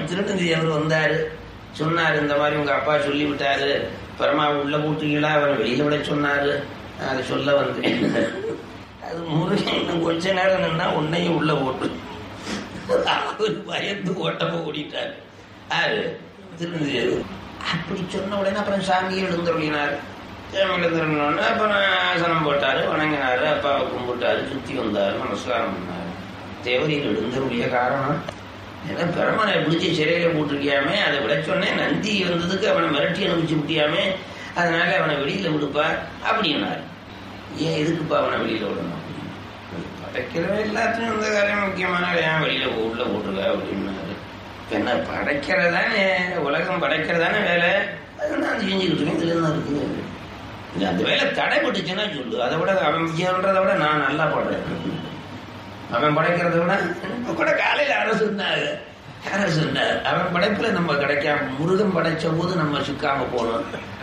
திருநந்தி அவர் வந்தாரு சொன்னாரு இந்த மாதிரி உங்க அப்பா சொல்லி விட்டாரு பரமா உள்ள போட்டுக்கீங்களா அவர் வெளியில விட சொன்னாரு அதை சொல்ல வந்தேன் அது முருகன் இன்னும் கொஞ்ச நேரம் நின்னா உன்னையும் உள்ள போட்டு அவர் பயந்து ஓட்டப்ப ஓடிட்டாரு யாரு திருநந்தி அப்படி சொன்ன உடனே அப்புறம் சாமியை எழுந்தருளினார் சாமி எழுந்தருளினோடனே அப்புறம் ஆசனம் போட்டாரு வணங்கினாரு அப்பாவை கும்பிட்டாரு சுத்தி வந்தாரு நமஸ்காரம் பண்ணாரு தேவரியில் எழுந்தருளிய காரணம் ஏன்னா பெருமனை பிடிச்சி சிறையில போட்டிருக்கியாமே அதை விட சொன்னேன் நந்தி வந்ததுக்கு அவனை மிரட்டி அனுப்பிச்சு விட்டியாமே அதனால அவனை வெளியில விடுப்பா அப்படின்னாரு ஏன் எதுக்குப்பா அவனை வெளியில விடணும் படைக்கிறவன் எல்லாத்தையும் இந்த காரியம் முக்கியமான ஏன் வெளியில உள்ள போட்டுருக்க அப்படின்னாரு இப்ப என்ன படைக்கிறதானே உலகம் படைக்கிறதானே வேலை அது நான் செஞ்சுக்கிட்டு இருக்கேன் இதுல என்ன இருக்குது இல்ல, அந்த வேலை தடைப்பட்டுச்சுன்னா சொல்லு அதை விட அவன் விஜயன்றதை விட நான் நல்லா படுறேன் அவன் படைக்கிறத விட இப்ப கூட காலையில அரசு இருந்தாங்க அரசு இருந்தார் அவன் படைப்புல நம்ம கிடைக்காம முருகன் படைச்ச போது நம்ம சிக்காம போனோம்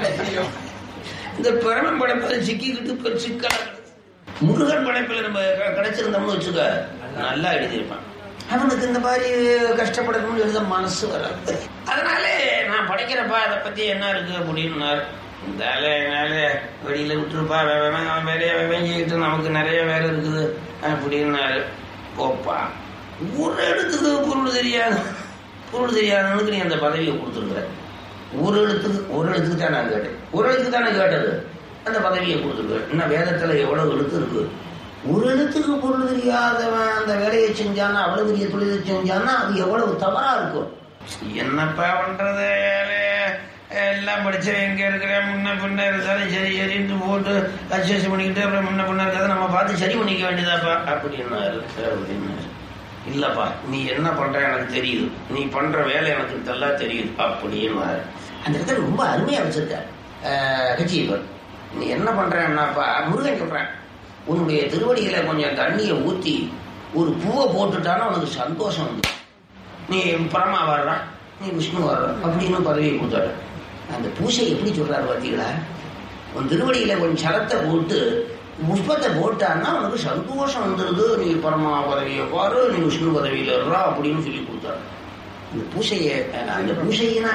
இந்த பிரமன் படைப்புல சிக்கிக்கிட்டு இப்ப சிக்கலா கிடக்கு. முருகன் படைப்புல நம்ம க- கிடைச்சிருந்தோம்னு வச்சுக்க நல்லா எழுதியிருப்பான் அவனுக்கு இந்த மாதிரி கஷ்டப்படணும்னு எழுத மனசு வராது அதனாலே நான் படைக்கிறப்பா அதை பத்தி என்ன இருக்கு அப்படின்னாரு இந்த ஆளு என்னால வெளியில விட்டுருப்பா வே- வே- வே- அவன் வேலையை வேங்கிக்கிட்டு நமக்கு நிறைய வேலை இருக்குது அப்படின்னாரு போப்பா ஒரு இடத்துக்கு பொருள் தெரியாது பொருள் தெரியாதவனுக்கு நீ அந்த பதவியை கொடுத்துருக்குற ஒரு எழுத்துக்கு ஒரு எழுத்துக்கு தான் நான் கேட்டேன் ஒரு எழுத்துக்கு தானே கேட்டது அந்த பதவியை கொடுத்துருக்குற இன்னும் வேதத்துல எவ்வளவு எழுத்து இருக்கு ஒரு எழுத்துக்கு பொருள் தெரியாதவன் அந்த வேலையை செஞ்சான்னா அவ்வளவு பெரிய தொழிலை செஞ்சான்னா அது எவ்வளவு தவறா இருக்கும் என்னப்பா பண்றது ஏலே, எல்லாம் படிச்சவன் எங்க இருக்கிறேன் முன்ன பின்ன இருந்தாலும் சரி சரின்ட்டு போட்டு அட்ஜஸ்ட் பண்ணிக்கிட்டு அப்புறம் முன்ன பின்ன இருக்கிறத நம்ம பார்த்து சரி பண்ணிக்க வேண்டியதாப்பா அப்படின்னாரு அப்படின்னாரு இல்லப்பா நீ என்ன பண்ற எனக்கு தெரியுது நீ பண்ற வேலை எனக்கு நல்லா தெரியுது அப்படின்னாரு அந்த இடத்துல ரொம்ப அருமையா வச்சிருக்காரு கட்சியப்பர் நீ என்ன பண்றேன்னாப்பா முருகன் சொல்றேன் உன்னுடைய திருவடியில கொஞ்சம் தண்ணியை ஊத்தி ஒரு பூவை போட்டுட்டானா உனக்கு சந்தோஷம் வந்து நீ பரமா வர்றான் நீ விஷ்ணு வர்ற அப்படின்னு பதவியை கொடுத்தாரு அந்த பூசை எப்படி சொல்றாரு பார்த்தீங்களா உன் திருவடியில கொஞ்சம் சலத்தை போட்டு புஷ்பத்தை போட்டான்னா உனக்கு சந்தோஷம் வந்துருது நீ பரமா பதவியை பாரு நீ விஷ்ணு பதவியில இருறா அப்படின்னு சொல்லி கொடுத்தாரு அந்த பூசையை அந்த பூசையினா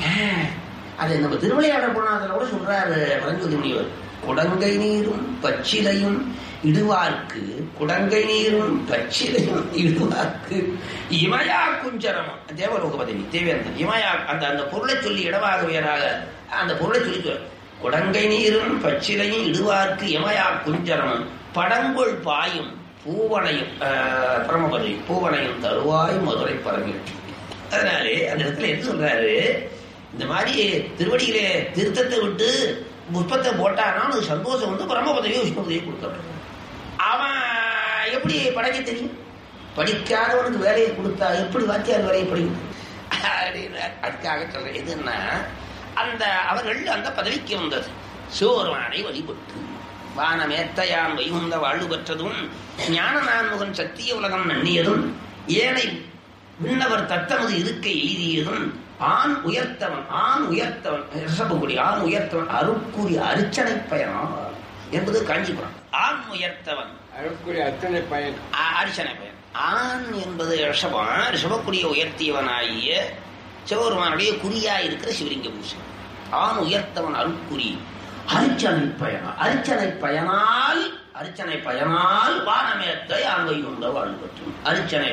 அது நம்ம திருவிளையாட போனா அதில் கூட சொல்றாரு பரஞ்சோதி முனிவர் குடங்கை நீரும் பச்சிலையும் இடுவார்க்கு குடங்கை நீரும் பச்சிலையும் இடுவார்க்கு இமயா குஞ்சரமம் தேவலோக பதவி தேவேந்தன் இமயா அந்த அந்த பொருளை சொல்லி இடவாக வேறாக அந்த பொருளை சொல்லி சொல் குடங்கை நீரும் பச்சிலையும் இடுவார்க்கு இமயா குஞ்சரமும் படங்கொள் பாயும் பூவனையும் ஆஹ், பரமபதி பூவனையும் தருவாய் மதுரை பரங்கிட்டு அதனாலே அந்த இடத்துல என்ன சொல்றாரு இந்த மாதிரி திருவடியிலே திருத்தத்தை விட்டு புஷ்பத்தை போட்டானா அவனுக்கு சந்தோஷம் வந்து பரமபதவியை விஷ்ணு பதவியை கொடுக்கணும் அவன் எப்படி படைக்க தெரியும் படிக்காதவனுக்கு வேலையை கொடுத்தா எப்படி வாத்தியார் வேலையை படிக்கும் அப்படின்னு அதுக்காக சொல்றேன் எதுன்னா அந்த அவர்கள் அந்த பதவிக்கு வந்தது சிவபெருமானை வழிபட்டு வானமேத்தையான் வைகுந்த வாழ்வு பெற்றதும் ஞான நான்முகன் சத்திய உலகம் நன்னியதும் ஏனை விண்ணவர் தத்தமது இருக்கை எய்தியதும் ஆண் உயர்த்தவன் ஆண் உயர்த்தவன் ரிஷபகுடி ஆண் உயர்த்தவன் அருட்கூறி அர்ச்சனை பயணம் என்பது காஞ்சிபுரம் ஆண் உயர்த்தவன் அருக்குரிய அத்தனை பயன் அ- அர்ச்சனை பயன் ஆண் என்பது ரிஷபம் ரிஷபக்குடிய உயர்த்தியவனாகிய சிவபெருமானுடைய குறியா இருக்கிற சிவலிங்க பூசன் ஆண் உயர்த்தவன் அருட்குறி அர்ச்சனை பயணம் அர்ச்சனை பயனால் அர்ச்சனை பயனால் வானமேத்தை ஆண்மை கொண்ட வாழ்வற்றும் அர்ச்சனை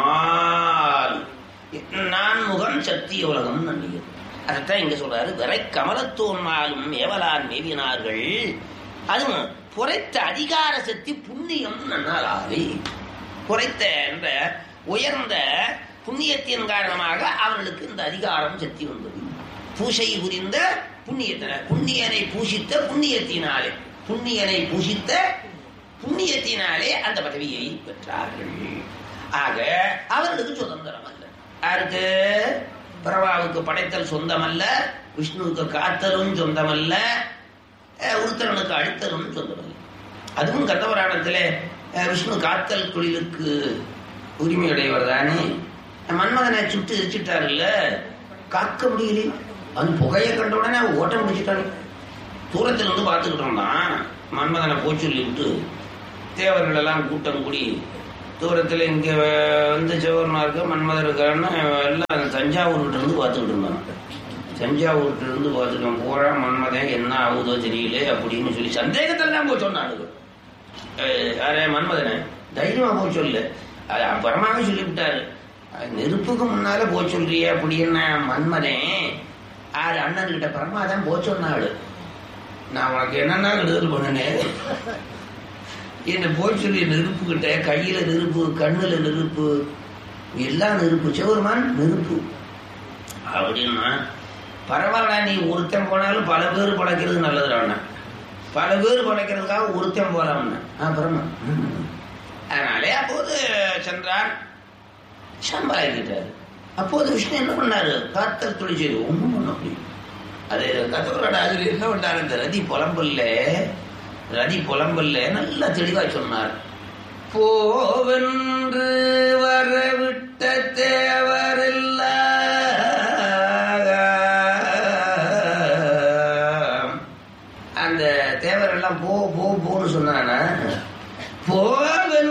பயனால் நான் முகன் சத்திய உலகம் நன்றியது அதைத்தான் இங்க சொல்றாரு விரை கமலத்தோன்மாலும் மேவலான் மேவினார்கள் அதுவும் குறைத்த அதிகார சக்தி புண்ணியம் நன்னாலாவே குறைத்த என்ற உயர்ந்த புண்ணியத்தின் காரணமாக அவர்களுக்கு இந்த அதிகாரம் சக்தி வந்தது பூசை புரிந்த புண்ணியத்தின புண்ணியனை பூசித்த புண்ணியத்தினாலே புண்ணியனை பூசித்த புண்ணியத்தினாலே அந்த பதவியை பெற்றார்கள் ஆக அவர்களுக்கு சுதந்திரம் அல்ல யாருக்கு பிரபாவுக்கு படைத்தல் சொந்தமல்ல விஷ்ணுவுக்கு காத்தலும் சொந்தமல்ல அஹ், உருத்திரனுக்கு அழித்தலும் சொந்தமல்ல அதுவும் கந்தபுராணத்திலே அஹ், விஷ்ணு காத்தல் தொழிலுக்கு உரிமையுடையவர் தானே மன்மகனை சுட்டு எரிச்சிட்டாருல்ல காக்க முடியல அது புகையை கண்ட உடனே அவன் ஓட்ட முடிச்சிட்டாரு தூரத்துல இருந்து பார்த்துக்கிட்டு இருந்தான் மன்மதனை போய் சொல்லி விட்டு தேவர்கள் எல்லாம் கூட்டம் கூடி தூரத்தில் இங்கே வந்து சிவபெருமா இருக்க மன்மதர் இருக்காருன்னு எல்லாம் அந்த தஞ்சாவூர்கிட்ட இருந்து பார்த்துக்கிட்டு இருந்தான் தஞ்சாவூர்கிட்ட இருந்து பார்த்துட்டோம் பூரா மன்மதன் என்ன ஆகுதோ தெரியல அப்படின்னு சொல்லி சந்தேகத்தில் தான் போய் சொன்னானுங்க அஹ் யாரே மன்மதனே தைரியமா போய் சொல்லு அது அப்புறமாவே சொல்லிவிட்டாரு அஹ் நெருப்புக்கு முன்னால போய் சொல்றிய அப்படின்னு மன்மதன் ஆறு அண்ணன் கிட்ட பரமா தான் போய் சொன்னாள் நான் உனக்கு என்னென்ன விடுதல் பண்ணினேன் என்ன போய் சொல்லி நெருப்பு கிட்ட கையில நெருப்பு கண்ணுல நெருப்பு எல்லாம் நெருப்பு சிவருமான் நெருப்பு அப்படின்னா பரவாயில்ல நீ ஒருத்தன் போனாலும் பல பேர் படைக்கிறது நல்லதுடா பல பேர் படைக்கிறதுக்காக ஒருத்தன் போலாம்னு அப்புறமா அதனாலே அப்போது சென்றார் சம்பாதிக்கிட்டாரு அப்போது விஷ்ணு என்ன பண்ணாரு காத்தல் துளி செய்து ஒன்றும் பண்ண முடியும் அது கதவரோட ஆசிரியர் என்ன பண்ணாரு இந்த ரதி புலம்பல்ல ரதி புலம்பல்ல நல்லா தெளிவா சொன்னார் போவென்று வரவிட்ட தேவரில்ல அந்த தேவரெல்லாம் போ போ போன்னு சொன்னானா போவென்று